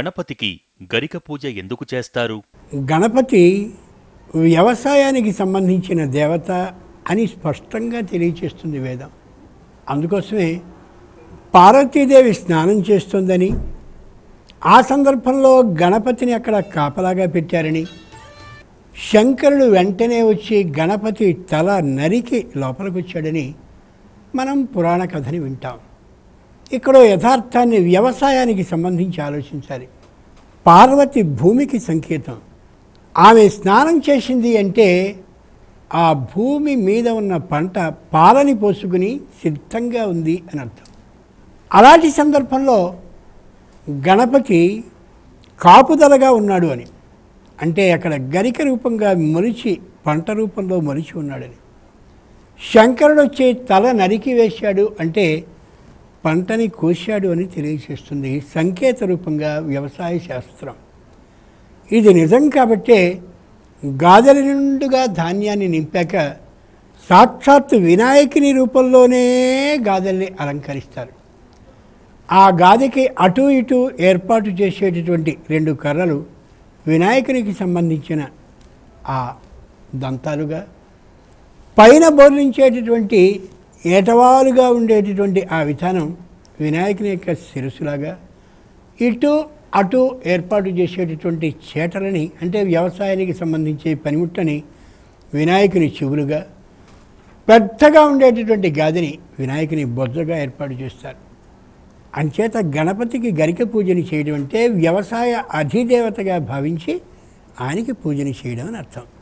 గణపతికి గరిక పూజ ఎందుకు చేస్తారు గణపతి వ్యవసాయానికి సంబంధించిన దేవత అని స్పష్టంగా తెలియచేస్తుంది వేదం అందుకోసమే పార్వతీదేవి స్నానం చేస్తుందని ఆ సందర్భంలో గణపతిని అక్కడ కాపలాగా పెట్టారని శంకరుడు వెంటనే వచ్చి గణపతి తల నరికి లోపలికి వచ్చాడని మనం పురాణ కథని వింటాం ఇక్కడ యథార్థాన్ని వ్యవసాయానికి సంబంధించి ఆలోచించాలి పార్వతి భూమికి సంకేతం ఆమె స్నానం చేసింది అంటే ఆ భూమి మీద ఉన్న పంట పాలని పోసుకుని సిద్ధంగా ఉంది అని అర్థం అలాంటి సందర్భంలో గణపతి కాపుదలగా ఉన్నాడు అని అంటే అక్కడ గరిక రూపంగా మొలిచి పంట రూపంలో మొలిచి ఉన్నాడని శంకరుడు వచ్చి తల నరికి వేశాడు అంటే పంటని కోశాడు అని తెలియజేస్తుంది సంకేత రూపంగా వ్యవసాయ శాస్త్రం ఇది నిజం కాబట్టే గాదెల నిండుగా ధాన్యాన్ని నింపాక సాక్షాత్ వినాయకుని రూపంలోనే గాదెల్ని అలంకరిస్తారు ఆ గాదికి అటు ఇటు ఏర్పాటు చేసేటటువంటి రెండు కర్రలు వినాయకునికి సంబంధించిన ఆ దంతాలుగా పైన బోర్లించేటటువంటి ఏటవాలుగా ఉండేటటువంటి ఆ విధానం వినాయకుని యొక్క శిరస్సులాగా ఇటు అటు ఏర్పాటు చేసేటటువంటి చేటలని అంటే వ్యవసాయానికి సంబంధించే పనిముట్టని వినాయకుని చెవులుగా పెద్దగా ఉండేటటువంటి గాదిని వినాయకుని బొజ్జగా ఏర్పాటు చేస్తారు అంచేత గణపతికి గరిక పూజని చేయడం అంటే వ్యవసాయ అధిదేవతగా భావించి ఆయనకి పూజని చేయడం అని అర్థం